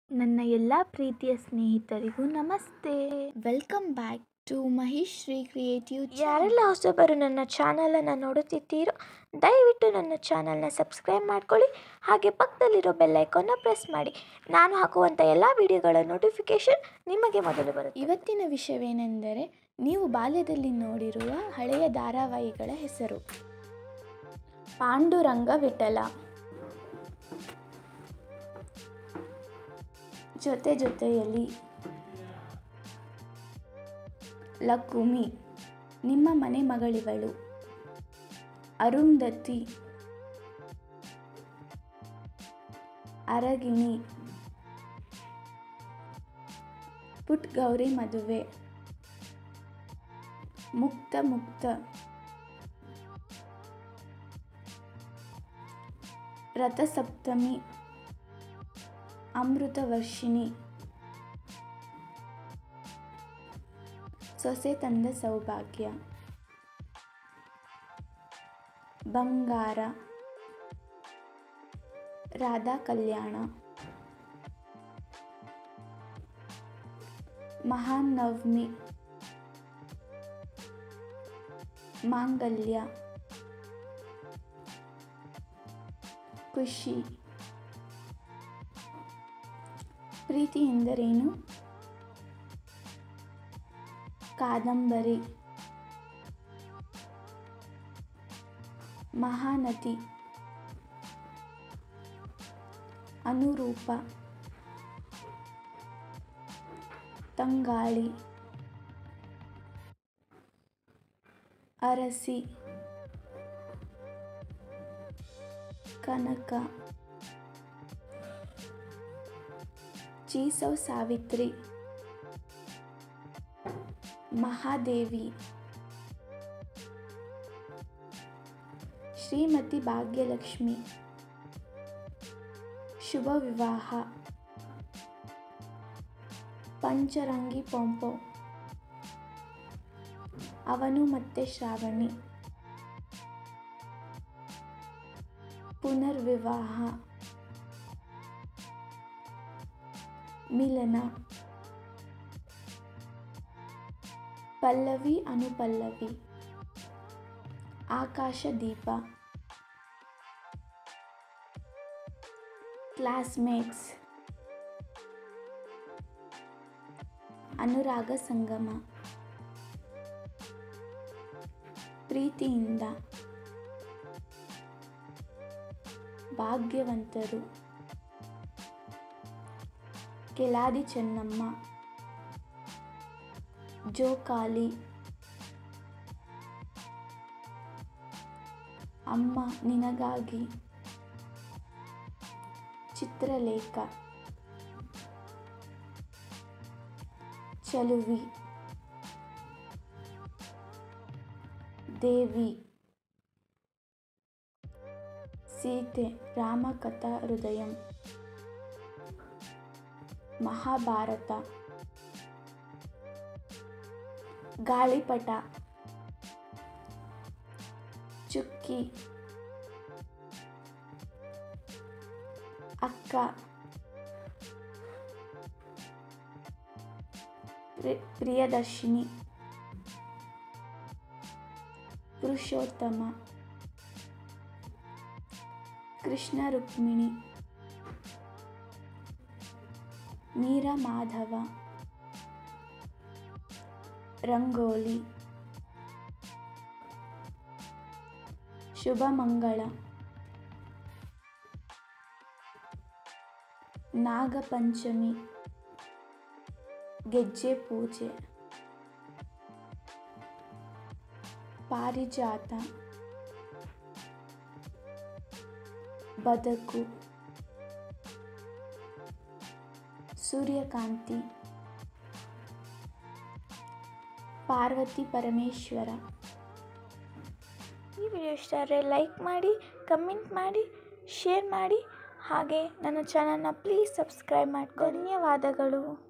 ನನ್ನ ಎಲ್ಲ ಪ್ರೀತಿಯ ಸ್ನೇಹಿತರಿಗೂ ನಮಸ್ತೆ welcome back to Mahesh Shri creative ಯಾರೆಲ್ಲ ಹೊಸಬರು ನನ್ನ ಚಾನಲನ್ನು ನೋಡುತ್ತಿದ್ದೀರೋ ದಯವಿಟ್ಟು ನನ್ನ ಚಾನಲ್ನ ಸಬ್ಸ್ಕ್ರೈಬ್ ಮಾಡ್ಕೊಳ್ಳಿ ಹಾಗೆ ಪಕ್ಕದಲ್ಲಿರೋ ಬೆಲ್ಲೈಕಾನ್ನ ಪ್ರೆಸ್ ಮಾಡಿ ನಾನು ಹಾಕುವಂಥ ಎಲ್ಲ ವಿಡಿಯೋಗಳ ನೋಟಿಫಿಕೇಷನ್ ನಿಮಗೆ ಮೊದಲು ಬರುತ್ತೆ ಇವತ್ತಿನ ವಿಷಯವೇನೆಂದರೆ ನೀವು ಬಾಲ್ಯದಲ್ಲಿ ನೋಡಿರುವ ಹಳೆಯ ಧಾರಾವಾಹಿಗಳ ಹೆಸರು ಪಾಂಡುರಂಗ ವಿಠಲ ಜೊತೆ ಜೊತೆಯಲ್ಲಿ ಲಕುಮಿ ನಿಮ್ಮ ಮನೆ ಮಗಳಿವಳು ಅರುಂಧತಿ ಅರಗಿಣಿ ಪುಟ್ ಗೌರಿ ಮದುವೆ ಮುಕ್ತ ಮುಕ್ತ ರಥಸಪ್ತಮಿ ಅಮೃತ ವರ್ಷಿಣಿ ಸೊಸೆ ತಂದ ಸೌಭಾಗ್ಯ ಬಂಗಾರ ರಾಧಾ ಕಲ್ಯಾಣ ಮಹಾನವಮಿ ಮಾಂಗಲ್ಯ ಖುಷಿ ಪ್ರೀತಿ ಎಂದರೇನು ಕಾದಂಬರಿ ಮಹಾನದಿ ಅನುರೂಪ ತಂಗಾಳಿ ಅರಸಿ ಕನಕ ಚೀಸವ್ ಸಾವಿತ್ರಿ ಮಹಾದೇವಿ ಶ್ರೀಮತಿ ಭಾಗ್ಯಲಕ್ಷ್ಮಿ ಶುಭ ವಿವಾಹ ಪಂಚರಂಗಿ ಪೊಂಪೊ ಅವನು ಮತ್ತೆ ಶ್ರಾವಣಿ ಪುನರ್ವಿವಾಹ ಮಿಲನ ಪಲ್ಲವಿ ಅನುಪಲ್ಲವಿ ಆಕಾಶ ದೀಪ ಕ್ಲಾಸ್ಮೇಟ್ಸ್ ಅನುರಾಗ ಸಂಗಮ ಪ್ರೀತಿಯಿಂದ ಭಾಗ್ಯವಂತರು ಕೆಲಾದಿ ಚೆನ್ನಮ್ಮ ಜೋಕಾಲಿ ಅಮ್ಮ ನಿನಗಾಗಿ ಚಿತ್ರಲೇಖ ಚಲುವಿ ದೇವಿ ಸೀತೆ ರಾಮಕಥಾ ಹೃದಯಂ ಮಹಾಭಾರತ ಗಾಳಿಪಟ ಚುಕ್ಕಿ ಅಕ್ಕ ಪ್ರಿ- ಪ್ರಿಯದರ್ಶಿನಿ ಪುರುಷೋತ್ತಮ ಕೃಷ್ಣ ರುಕ್ಮಿಣಿ ಮೀರ ಮಾಧವ ರಂಗೋಲಿ ಶುಭ ಮಂಗಳ ನಾಗಪಂಚಮಿ ಗೆಜ್ಜೆ ಪೂಜೆ ಪಾರಿಜಾತ ಬದುಕು ಸೂರ್ಯಕಾಂತಿ ಪಾರ್ವತಿ ಪರಮೇಶ್ವರ ಈ ವಿಡಿಯೋ ಇಷ್ಟ ಆದರೆ ಲೈಕ್ ಮಾಡಿ ಕಮೆಂಟ್ ಮಾಡಿ ಶೇರ್ ಮಾಡಿ ಹಾಗೆ ನನ್ನ ಚಾನಲ್ನ ಪ್ಲೀಸ್ ಸಬ್ಸ್ಕ್ರೈಬ್ ಮಾಡ್ಕೊಳ್ಳಿ ಧನ್ಯವಾದಗಳು